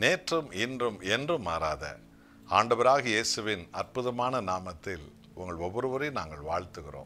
நேற்றும் இன்றும் என்றும் மாறாத ஆண்டவராக இயேசுவின் அற்புதமான நாமத்தில் உங்கள் ஒவ்வொருவரையும் நாங்கள் வாழ்த்துகிறோம்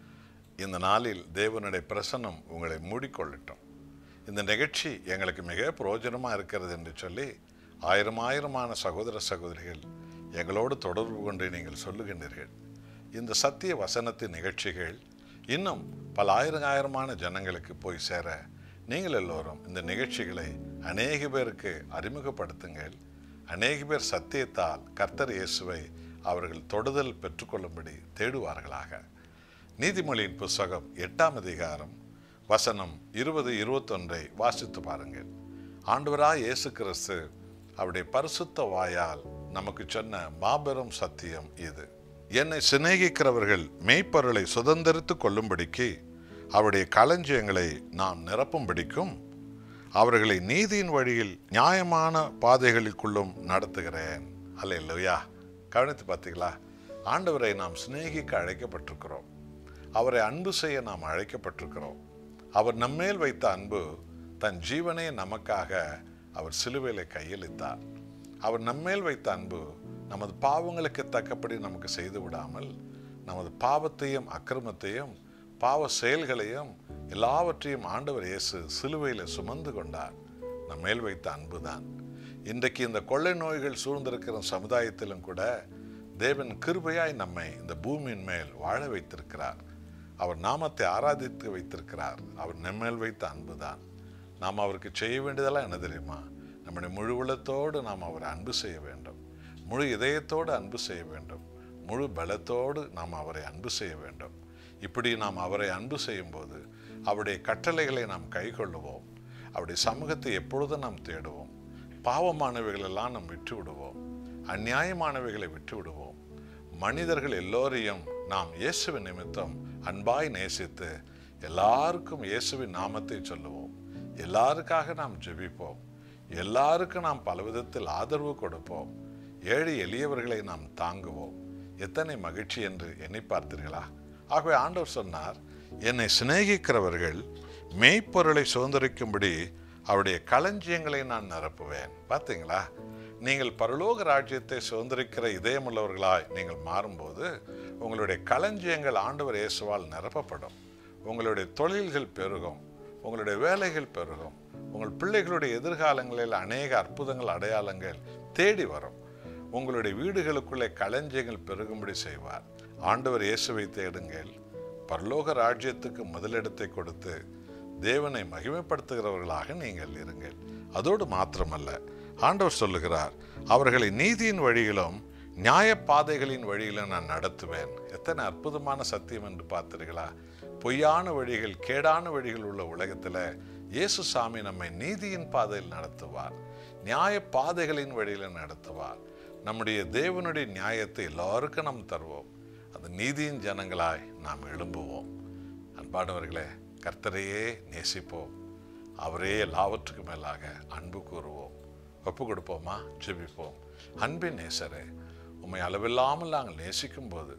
இந்த நாளில் தேவனுடைய பிரசன்னம் உங்களை மூடிக்கொள்ளட்டும் இந்த நிகழ்ச்சி எங்களுக்கு மிக பிரயோஜனமாக இருக்கிறது என்று சொல்லி ஆயிரம் ஆயிரமான சகோதர சகோதரிகள் எங்களோடு தொடர்பு கொண்டு நீங்கள் சொல்லுகின்றீர்கள் இந்த சத்திய வசனத்தின் நிகழ்ச்சிகள் இன்னும் பல ஆயிரம் ஆயிரமான ஜனங்களுக்கு போய் சேர நீங்கள் எல்லோரும் இந்த நிகழ்ச்சிகளை அநேக பேருக்கு அறிமுகப்படுத்துங்கள் அநேக பேர் சத்தியத்தால் கர்த்தர் இயேசுவை அவர்கள் தொடுதல் பெற்றுக்கொள்ளும்படி தேடுவார்களாக நீதிமொழியின் புஸ்தகம் எட்டாம் அதிகாரம் வசனம் இருபது இருபத்தொன்றை வாசித்து பாருங்கள் ஆண்டவராய் இயேசு கிறிஸ்து அவருடைய பரிசுத்த வாயால் நமக்கு சொன்ன மாபெரும் சத்தியம் இது என்னை சிநேகிக்கிறவர்கள் மெய்ப்பொருளை சுதந்திரித்து கொள்ளும்படிக்கு அவருடைய களஞ்சியங்களை நாம் நிரப்பும்படிக்கும் அவர்களை நீதியின் வழியில் நியாயமான பாதைகளுக்குள்ளும் நடத்துகிறேன் அல்ல இல்லையா கவனித்து பார்த்தீங்களா ஆண்டவரை நாம் சிநேகிக்க அழைக்கப்பட்டிருக்கிறோம் அவரை அன்பு செய்ய நாம் அழைக்கப்பட்டிருக்கிறோம் அவர் நம்மேல் வைத்த அன்பு தன் ஜீவனை நமக்காக அவர் சிலுவையில கையளித்தார் அவர் நம்மேல் வைத்த அன்பு நமது பாவங்களுக்கு தக்கபடி நமக்கு செய்து விடாமல் நமது பாவத்தையும் அக்கிரமத்தையும் பாவ செயல்களையும் எல்லாவற்றையும் ஆண்டவர் இயேசு சிலுவையில் சுமந்து கொண்டார் நம் மேல் வைத்த அன்புதான் இன்றைக்கு இந்த கொள்ளை நோய்கள் சூழ்ந்திருக்கிற சமுதாயத்திலும் கூட தேவன் கிருபையாய் நம்மை இந்த பூமியின் மேல் வாழ வைத்திருக்கிறார் அவர் நாமத்தை ஆராதித்து வைத்திருக்கிறார் அவர் நம்மேல் வைத்த அன்புதான் நாம் அவருக்கு செய்ய வேண்டியதெல்லாம் என்ன தெரியுமா நம்முடைய முழு உள்ளத்தோடு நாம் அவரை அன்பு செய்ய வேண்டும் முழு இதயத்தோடு அன்பு செய்ய வேண்டும் முழு பலத்தோடு நாம் அவரை அன்பு செய்ய வேண்டும் இப்படி நாம் அவரை அன்பு செய்யும்போது அவருடைய கட்டளைகளை நாம் கைக்கொள்ளுவோம் அவருடைய சமூகத்தை எப்பொழுதும் நாம் தேடுவோம் பாவமானவைகளெல்லாம் நாம் விட்டு விடுவோம் அந்நியாயமானவைகளை விட்டு விடுவோம் மனிதர்கள் எல்லோரையும் நாம் இயேசுவின் நிமித்தம் அன்பாய் நேசித்து எல்லாருக்கும் இயேசுவின் நாமத்தை சொல்லுவோம் எல்லாருக்காக நாம் ஜெபிப்போம் எல்லாருக்கும் நாம் பலவிதத்தில் ஆதரவு கொடுப்போம் ஏழை எளியவர்களை நாம் தாங்குவோம் எத்தனை மகிழ்ச்சி என்று எண்ணி பார்த்தீர்களா ஆகவே ஆண்டவர் சொன்னார் என்னை சிநேகிக்கிறவர்கள் மெய்ப்பொருளை சுதந்திரிக்கும்படி அவருடைய களஞ்சியங்களை நான் நிரப்புவேன் பார்த்தீங்களா நீங்கள் பரலோக ராஜ்யத்தை சுதந்திரிக்கிற இதயமுள்ளவர்களாய் நீங்கள் மாறும்போது உங்களுடைய களஞ்சியங்கள் ஆண்டவர் இயேசுவால் நிரப்பப்படும் உங்களுடைய தொழில்கள் பெருகும் உங்களுடைய வேலைகள் பெருகும் உங்கள் பிள்ளைகளுடைய எதிர்காலங்களில் அநேக அற்புதங்கள் அடையாளங்கள் தேடி வரும் உங்களுடைய வீடுகளுக்குள்ளே களஞ்சியங்கள் பெருகும்படி செய்வார் ஆண்டவர் இயேசுவை தேடுங்கள் பரலோக ராஜ்யத்துக்கு முதலிடத்தை கொடுத்து தேவனை மகிமைப்படுத்துகிறவர்களாக நீங்கள் இருங்கள் அதோடு மாத்திரமல்ல ஆண்டவர் சொல்லுகிறார் அவர்களை நீதியின் வழியிலும் நியாய பாதைகளின் வழியிலும் நான் நடத்துவேன் எத்தனை அற்புதமான சத்தியம் என்று பார்த்தீர்களா பொய்யான வழிகள் கேடான வழிகள் உள்ள உலகத்தில் இயேசு சாமி நம்மை நீதியின் பாதையில் நடத்துவார் நியாய பாதைகளின் வழியில் நடத்துவார் நம்முடைய தேவனுடைய நியாயத்தை எல்லாருக்கும் நாம் தருவோம் அந்த நீதியின் ஜனங்களாய் நாம் எழும்புவோம் அன்பானவர்களே கர்த்தரையே நேசிப்போம் அவரே எல்லாவற்றுக்கும் மேலாக அன்பு கூறுவோம் ஒப்பு கொடுப்போமா ஜெபிப்போம் அன்பின் நேசரே உம்மை அளவில்லாமல் நாங்கள் நேசிக்கும் போது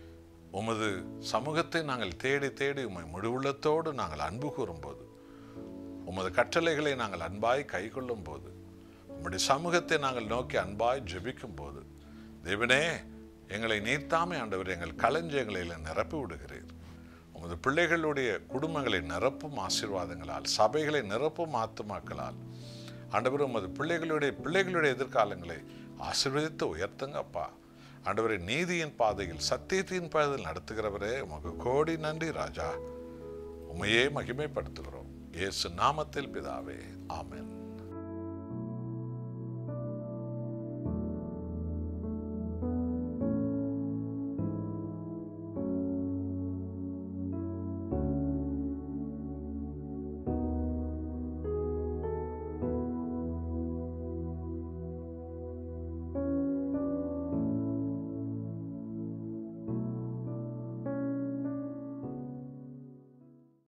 உமது சமூகத்தை நாங்கள் தேடி தேடி உம்மை முழுவுள்ளத்தோடு நாங்கள் அன்பு கூறும்போது உமது கட்டளைகளை நாங்கள் அன்பாய் கைக்கொள்ளும் போது உம்முடைய சமூகத்தை நாங்கள் நோக்கி அன்பாய் ஜெபிக்கும் போது தேவனே எங்களை நீர்த்தாமை ஆண்டவர் எங்கள் களஞ்சியங்களில் நிரப்பி விடுகிறீர் உமது பிள்ளைகளுடைய குடும்பங்களை நிரப்பும் ஆசீர்வாதங்களால் சபைகளை நிரப்பும் ஆத்துமாக்களால் ஆண்டவர் உமது பிள்ளைகளுடைய பிள்ளைகளுடைய எதிர்காலங்களை ஆசீர்வதித்து உயர்த்துங்க அப்பா ஆண்டவரை நீதியின் பாதையில் சத்தியத்தின் பாதையில் நடத்துகிறவரே உமக்கு கோடி நன்றி ராஜா உமையே மகிமைப்படுத்துகிறோம் இயேசு நாமத்தில் பிதாவே ஆமென்